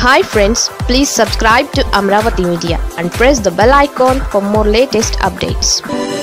hi friends please subscribe to Amaravati media and press the bell icon for more latest updates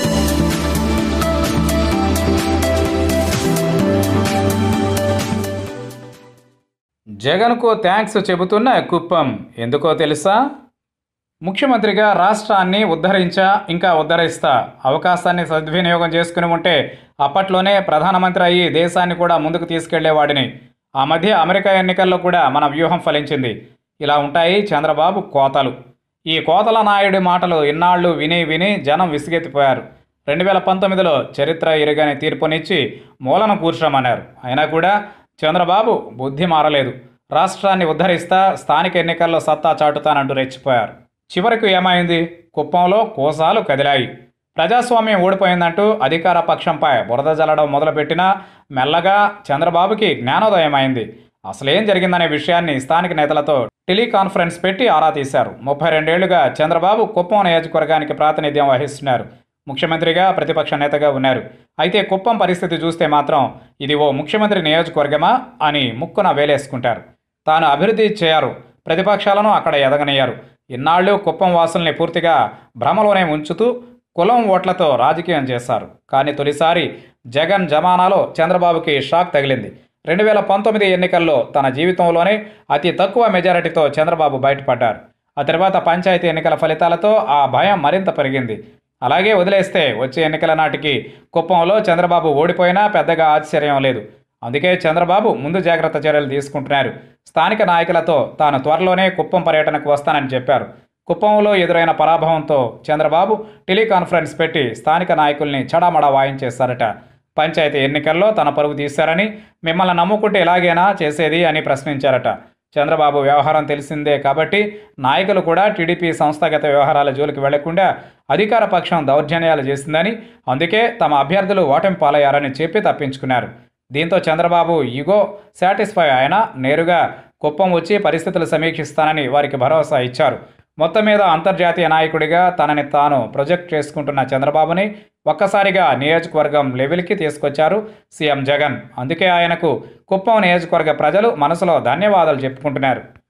జగన్కు thanks చెబుతున్న కుప్పం ఎందుకో తెలుసా ముఖ్యమంత్రిగా రాష్ట్రాన్ని ఉద్ధరించా ఇంకా ఉద్ధరిస్తా అవకాశాన్ని సద్వినియోగం చేసుకుని ఉంటే అప్పట్లోనే ప్రధానమంత్రి అయ్యి దేశాన్ని కూడా ముందుకు తీసుకెళ్లేవాడిని ఆ మధ్య అమెరికా ఎన్నికల్లో కూడా మన వ్యూహం ఫలించింది ఇలా ఉంటాయి చంద్రబాబు కోతలు ఈ కోతల నాయుడి మాటలు ఇన్నాళ్ళు విని విని జనం విసిగెత్తిపోయారు రెండు వేల పంతొమ్మిదిలో చరిత్ర ఇరుగని తీర్పునిచ్చి మూలను కూర్చోమన్నారు అయినా కూడా చంద్రబాబు బుద్ధి మారలేదు రాష్ట్రాన్ని ఉద్ధరిస్తా స్థానిక ఎన్నికల్లో సత్తా చాటుతానంటూ రెచ్చిపోయారు చివరకు ఏమైంది కుప్పంలో కోసాలు కదిలాయి ప్రజాస్వామ్యం ఓడిపోయిందంటూ అధికార పక్షంపై బురద జల్లడం మొదలుపెట్టినా మెల్లగా చంద్రబాబుకి జ్ఞానోదయమైంది అసలేం జరిగిందనే విషయాన్ని స్థానిక నేతలతో టెలికాన్ఫరెన్స్ పెట్టి ఆరా తీశారు ముప్పై రెండేళ్లుగా చంద్రబాబు కుప్పం నియోజకవర్గానికి ప్రాతినిధ్యం వహిస్తున్నారు ముఖ్యమంత్రిగా ప్రతిపక్ష నేతగా ఉన్నారు అయితే కుప్పం పరిస్థితి చూస్తే మాత్రం ఇది ఓ ముఖ్యమంత్రి నియోజకవర్గమా అని ముక్కున వేలేసుకుంటారు తాను అభివృద్ధి చేయరు ప్రతిపక్షాలను అక్కడ ఎదగనియ్యారు ఇన్నాళ్ళు కుప్పం వాసుల్ని పూర్తిగా భ్రమలోనే ఉంచుతూ కులం ఓట్లతో రాజకీయం చేశారు కానీ తొలిసారి జగన్ జమానాలో చంద్రబాబుకి షాక్ తగిలింది రెండు వేల పంతొమ్మిది ఎన్నికల్లో తన జీవితంలోనే అతి తక్కువ మెజారిటీతో చంద్రబాబు బయటపడ్డారు ఆ తర్వాత పంచాయతీ ఎన్నికల ఫలితాలతో ఆ భయం మరింత పెరిగింది అలాగే వదిలేస్తే వచ్చే ఎన్నికల నాటికి కుప్పంలో చంద్రబాబు ఓడిపోయినా పెద్దగా ఆశ్చర్యం లేదు అందుకే చంద్రబాబు ముందు జాగ్రత్త చర్యలు తీసుకుంటున్నారు స్థానిక నాయకులతో తాను త్వరలోనే కుప్పం పర్యటనకు వస్తానని చెప్పారు కుప్పంలో ఎదురైన పరాభవంతో చంద్రబాబు టెలికాన్ఫరెన్స్ పెట్టి స్థానిక నాయకుల్ని చడామడా వాయించేశారట పంచాయతీ ఎన్నికల్లో తన పరుగు తీశారని మిమ్మల్ని నమ్ముకుంటే ఎలాగైనా చేసేది అని ప్రశ్నించారట చంద్రబాబు వ్యవహారం తెలిసిందే కాబట్టి నాయకులు కూడా టీడీపీ సంస్థాగత వ్యవహారాల జోలికి వెళ్లకుండా అధికార పక్షం దౌర్జన్యాలు చేసిందని అందుకే తమ అభ్యర్థులు ఓటమి పాలయ్యారని చెప్పి తప్పించుకున్నారు దీంతో చంద్రబాబు ఇగో సాటిస్ఫై ఆయన నేరుగా కుప్పం వచ్చి పరిస్థితులు సమీక్షిస్తానని వారికి భరోసా ఇచ్చారు మొత్తం మీద అంతర్జాతీయ నాయకుడిగా తనని తాను ప్రొజెక్ట్ చేసుకుంటున్న చంద్రబాబుని ఒక్కసారిగా నియోజకవర్గం లెవెల్కి తీసుకొచ్చారు సీఎం జగన్ అందుకే ఆయనకు కుప్పం నియోజకవర్గ ప్రజలు మనసులో ధన్యవాదాలు చెప్పుకుంటున్నారు